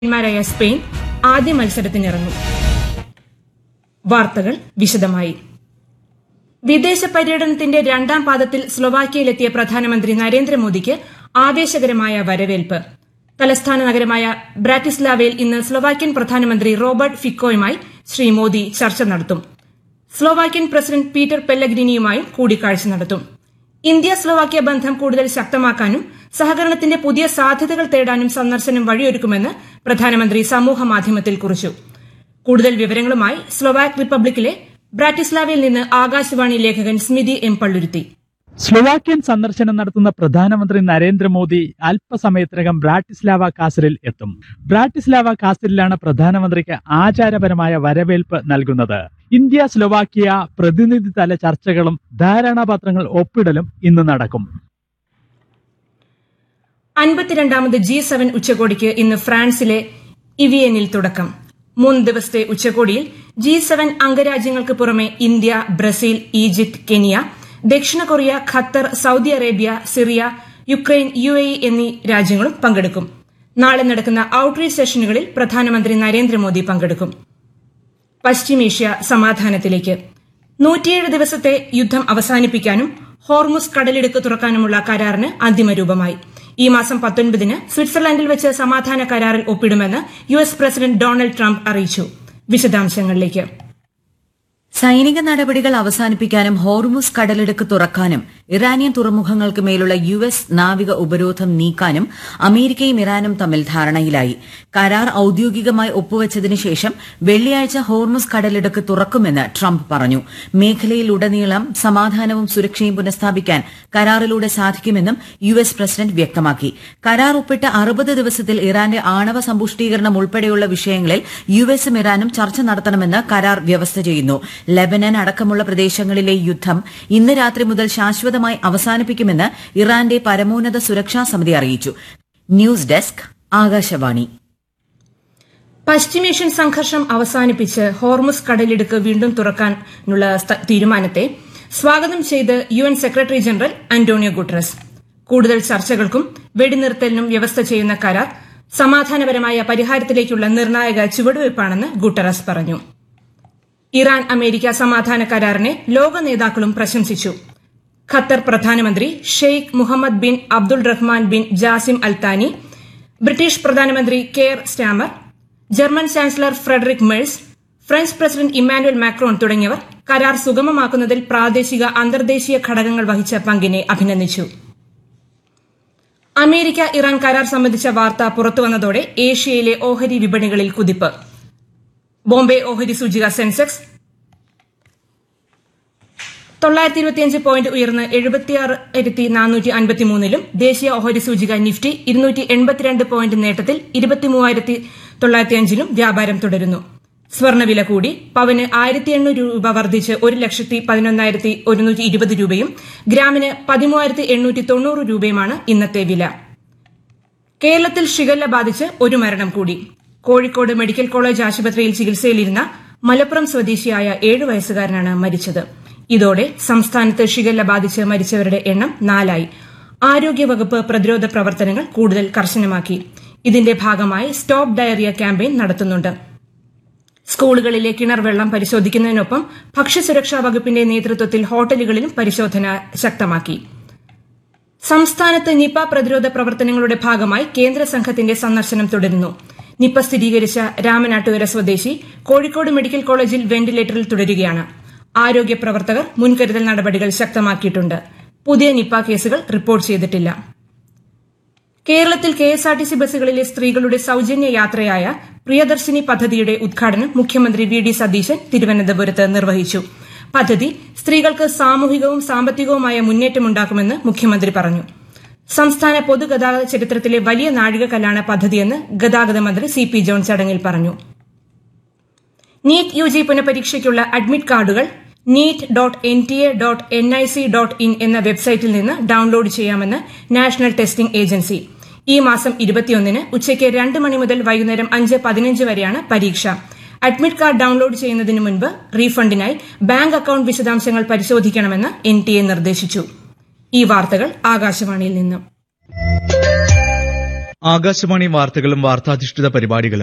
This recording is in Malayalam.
മാരായ സ്പെയിൻ ആദ്യ മത്സരത്തിനിറങ്ങും വാർത്തകൾ വിശദമായി വിദേശ പര്യടനത്തിന്റെ രണ്ടാം പാദത്തിൽ സ്ലൊവാക്യയിലെത്തിയ പ്രധാനമന്ത്രി നരേന്ദ്രമോദിക്ക് ആവേശകരമായ വരവേൽപ്പ് തലസ്ഥാന നഗരമായ ബ്രാറ്റിസ്ലാവയിൽ ഇന്ന് സ്ലൊവാക്യൻ പ്രധാനമന്ത്രി റോബർട്ട് ഫിക്കോയുമായി ശ്രീ മോദി ചർച്ച നടത്തും സ്ലൊവാക്യൻ പ്രസിഡന്റ് പീറ്റർ പെല്ലഗ്രിനിയുമായും കൂടിക്കാഴ്ച നടത്തും ഇന്ത്യ സ്ലൊവാക്യ ബന്ധം കൂടുതൽ ശക്തമാക്കാനും സഹകരണത്തിന്റെ പുതിയ സാധ്യതകൾ തേടാനും സന്ദർശനം വഴിയൊരുക്കുമെന്ന് പ്രധാനമന്ത്രി സമൂഹമാധ്യമത്തിൽ കുറിച്ചു കൂടുതൽ വിവരങ്ങളുമായി സ്ലൊവാക് റിപ്പബ്ലിക്കിലെ ബ്രാറ്റിസ്ലാവയിൽ നിന്ന് ആകാശവാണി ലേഖകൻ സ്മിതി എം പള്ളുരുത്തി സ്ലൊവാക്യൻ സന്ദർശനം നടത്തുന്ന പ്രധാനമന്ത്രി നരേന്ദ്രമോദി അല്പസമയത്തിനകം ബ്രാറ്റിസ്ലാവ കാസറിൽ എത്തും ബ്രാറ്റിസ്ലാവ കാസറിലാണ് പ്രധാനമന്ത്രിക്ക് ആചാരപരമായ വരവേൽപ്പ് നൽകുന്നത് ഇന്ത്യ സ്ലൊവാക്യ പ്രതിനിധിതല ചർച്ചകളും ധാരണാപത്രങ്ങൾ ഒപ്പിടലും ഇന്ന് നടക്കും അൻപത്തിരണ്ടാമത് ജി സെവൻ ഉച്ചകോടിക്ക് ഇന്ന് ഫ്രാൻസിലെ ഇവിയനിൽ തുടക്കം മൂന്ന് ദിവസത്തെ ഉച്ചകോടിയിൽ ജി സെവൻ അംഗരാജ്യങ്ങൾക്ക് പുറമെ ഇന്ത്യ ബ്രസീൽ ഈജിപ്ത് കെനിയ ദക്ഷിണ Korea Qatar Saudi Arabia Syria Ukraine U A E എന്നീ രാജ്യങ്ങളും പങ്കെടുക്കും നാളെ നടക്കുന്ന ഔട്ട്റീച്ച് സെഷനുകളിൽ പ്രധാനമന്ത്രി നരേന്ദ്രമോദി പങ്കെടുക്കും പശ്ചിമേഷ്യ സമാധാനത്തിലേക്ക് നൂറ്റിയേഴ് ദിവസത്തെ യുദ്ധം അവസാനിപ്പിക്കാനും ഹോർമുസ് കടലിടുക്ക് തുറക്കാനുമുള്ള കരാറിന് അന്തിമ രൂപമായി ഈ മാസം പത്തൊൻപതിന് സ്വിറ്റ്സർലൻഡിൽ വെച്ച് സമാധാന കരാറിൽ ഒപ്പിടുമെന്ന് U S president Donald Trump അറിയിച്ചു വിശദാംശങ്ങളിലേക്ക് സൈനിക നടപടികൾ അവസാനിപ്പിക്കാനും ഹോർമുസ് കടലിടുക്ക് തുറക്കാനും ഇറാനിയൻ തുറമുഖങ്ങൾക്ക് മേലുള്ള യു എസ് നാവിക ഉപരോധം നീക്കാനും അമേരിക്കയും ഇറാനും തമ്മിൽ ധാരണയിലായി കരാർ ഔദ്യോഗികമായി ഒപ്പുവച്ചതിനു ശേഷം വെള്ളിയാഴ്ച ഹോർമുസ് കടലിടുക്ക് തുറക്കുമെന്ന് ട്രംപ് പറഞ്ഞു മേഖലയിലുടനീളം സമാധാനവും സുരക്ഷയും പുനഃസ്ഥാപിക്കാൻ കരാറിലൂടെ സാധിക്കുമെന്നും യു എസ് പ്രസിഡന്റ് വ്യക്തമാക്കി കരാർ ഒപ്പിട്ട് അറുപത് ദിവസത്തിൽ ഇറാന്റെ ആണവ സമ്പുഷ്ടീകരണം ഉൾപ്പെടെയുള്ള വിഷയങ്ങളിൽ യു എസും ഇറാനും ചർച്ച നടത്തണമെന്ന് കരാർ വ്യവസ്ഥ ചെയ്യുന്നു ലെബനൻ അടക്കമുള്ള പ്രദേശങ്ങളിലെ യുദ്ധം ഇന്ന് രാത്രി മുതൽ ശാശ്വതമായി അവസാനിപ്പിക്കുമെന്ന് ഇറാന്റെ പരമോന്നത സുരക്ഷാ സമിതി അറിയിച്ചു ന്യൂസ് ഡെസ്ക് ആകാശവാണി പശ്ചിമേഷ്യൻ സംഘർഷം അവസാനിപ്പിച്ച് ഹോർമുസ് കടലിടുക്ക് വീണ്ടും തുറക്കാനുള്ള സ്ഥ- തീരുമാനത്തെ സ്വാഗതം ചെയ്ത് U N secretary general Antonio Guterres കൂടുതൽ ചർച്ചകൾക്കും വെടിനിർത്തലിനും വ്യവസ്ഥ ചെയ്യുന്ന കരാർ സമാധാനപരമായ പരിഹാരത്തിലേക്കുള്ള നിർണായക ചുവടുവയ്പ്പാണെന്ന് ഗുട്ടറസ് പറഞ്ഞു ഇറാൻ അമേരിക്ക സമാധാന കരാറിനെ ലോക നേതാക്കളും പ്രശംസിച്ചു ഖത്തർ പ്രധാനമന്ത്രി Sheikh Mohammed bin Abdul Rahman bin Jassim Al Thani British പ്രധാനമന്ത്രി Keir Starmer German chancellor Friedrich Merz French president Emmanuel Macron തുടങ്ങിയവർ കരാർ സുഗമമാക്കുന്നതിൽ പ്രാദേശിക അന്തർദേശീയ ഘടകങ്ങൾ വഹിച്ച പങ്കിനെ അഭിനന്ദിച്ചു അമേരിക്ക ഇറാൻ കരാർ സംബന്ധിച്ച വാർത്ത പുറത്തുവന്നതോടെ ഏഷ്യയിലെ ഓഹരി വിപണികളിൽ കുതിപ്പ് ബോംബെ ഓഹരി സൂചിക സെൻസെക്സ് തൊള്ളായിരത്തി ഇരുപത്തിയഞ്ച് പോയിന്റ് ഉയർന്ന് എഴുപത്തിയാറായിരത്തി നാനൂറ്റി അൻപത്തിമൂന്നിലും ദേശീയ ഓഹരി സൂചിക നിഫ്റ്റി ഇരുന്നൂറ്റി എൺപത്തിരണ്ട് പോയിന്റ് നേട്ടത്തിൽ ഇരുപത്തിമൂവായിരത്തി തൊള്ളായിരത്തി അഞ്ചിലും വ്യാപാരം തുടരുന്നു സ്വർണ്ണവില കൂടി പവന് ആയിരത്തി എണ്ണൂറ് രൂപ വർദ്ധിച്ച് ഒരു ലക്ഷത്തി പതിനൊന്നായിരത്തി ഒരുന്നൂറ്റി ഇരുപത് രൂപയും ഗ്രാമിന് പതിമൂവായിരത്തി എണ്ണൂറ്റി തൊണ്ണൂറ് രൂപയുമാണ് ഇന്നത്തെ വില കേരളത്തിൽ ഷിഗല്ല ബാധിച്ച് ഒരു മരണം കൂടി കോഴിക്കോട് മെഡിക്കൽ കോളേജ് ആശുപത്രിയിൽ ചികിത്സയിലിരുന്ന മലപ്പുറം സ്വദേശിയായ ഏഴു വയസ്സുകാരനാണ് മരിച്ചത് ഇതോടെ സംസ്ഥാനത്ത് ഷിഗല്ല ബാധിച്ച് മരിച്ചവരുടെ എണ്ണം നാലായി ആരോഗ്യവകുപ്പ് പ്രതിരോധ പ്രവർത്തനങ്ങൾ കൂടുതൽ കർശനമാക്കി ഇതിന്റെ ഭാഗമായി സ്റ്റോപ്പ് ഡയറിയ ക്യാമ്പയിൻ നടത്തുന്നുണ്ട് സ്കൂളുകളിലെ കിണർ വെള്ളം പരിശോധിക്കുന്നതിനൊപ്പം ഭക്ഷ്യസുരക്ഷാ വകുപ്പിന്റെ നേതൃത്വത്തിൽ ഹോട്ടലുകളിലും പരിശോധന ശക്തമാക്കി സംസ്ഥാനത്ത് നിപ പ്രതിരോധ പ്രവർത്തനങ്ങളുടെ ഭാഗമായി കേന്ദ്ര സംഘത്തിന്റെ സന്ദർശനം തുടരുന്നു നിപ സ്ഥിരീകരിച്ച രാമനാട്ടുകര സ്വദേശി കോഴിക്കോട് മെഡിക്കൽ കോളേജിൽ വെന്റിലേറ്ററിൽ തുടരുകയാണ് ആരോഗ്യ പ്രവർത്തകർ മുൻകരുതൽ നടപടികൾ ശക്തമാക്കിയിട്ടുണ്ട് പുതിയ നിപ കേസുകൾ റിപ്പോർട്ട് ചെയ്തിട്ടില്ല കേരളത്തിൽ കെഎസ്ആർടിസി ബസ്സുകളിലെ സ്ത്രീകളുടെ സൌജന്യ യാത്രയായ പ്രിയദർശിനി പദ്ധതിയുടെ ഉദ്ഘാടനം മുഖ്യമന്ത്രി വി ഡി സതീശൻ തിരുവനന്തപുരത്ത് നിർവഹിച്ചു പദ്ധതി സ്ത്രീകൾക്ക് സാമൂഹികവും സാമ്പത്തികവുമായ മുന്നേറ്റമുണ്ടാക്കുമെന്ന് മുഖ്യമന്ത്രി പറഞ്ഞു സംസ്ഥാന പൊതുഗതാഗത ചരിത്രത്തിലെ വലിയ നാഴികക്കല്ലാണ് പദ്ധതിയെന്ന് ഗതാഗത മന്ത്രി സി പി ജോൺ ചടങ്ങിൽ പറഞ്ഞു നീറ്റ് യു ജി പുനഃപരീക്ഷയ്ക്കുള്ള അഡ്മിറ്റ് കാർഡുകൾ NEET dot N T A dot N I C dot in എന്ന വെബ്സൈറ്റിൽ നിന്ന് ഡൌൺലോഡ് ചെയ്യാമെന്ന് നാഷണൽ ടെസ്റ്റിംഗ് ഏജൻസി ഈ മാസം ഇരുപത്തിയൊന്നിന് ഉച്ചയ്ക്ക് രണ്ട് മണി മുതൽ വൈകുന്നേരം അഞ്ച് പതിനഞ്ച് വരെയാണ് പരീക്ഷ അഡ്മിറ്റ് കാർഡ് ഡൌൺലോഡ് ചെയ്യുന്നതിന് മുൻപ് റീഫണ്ടിനായി ബാങ്ക് അക്കൌണ്ട് വിശദാംശങ്ങൾ പരിശോധിക്കണമെന്ന് എൻ ടി എ നിർദ്ദേശിച്ചു ഈ വാർത്തകൾ ആകാശവാണിയിൽ നിന്നും ആകാശവാണി വാർത്തകളും വാർത്താധിഷ്ഠിത പരിപാടികളും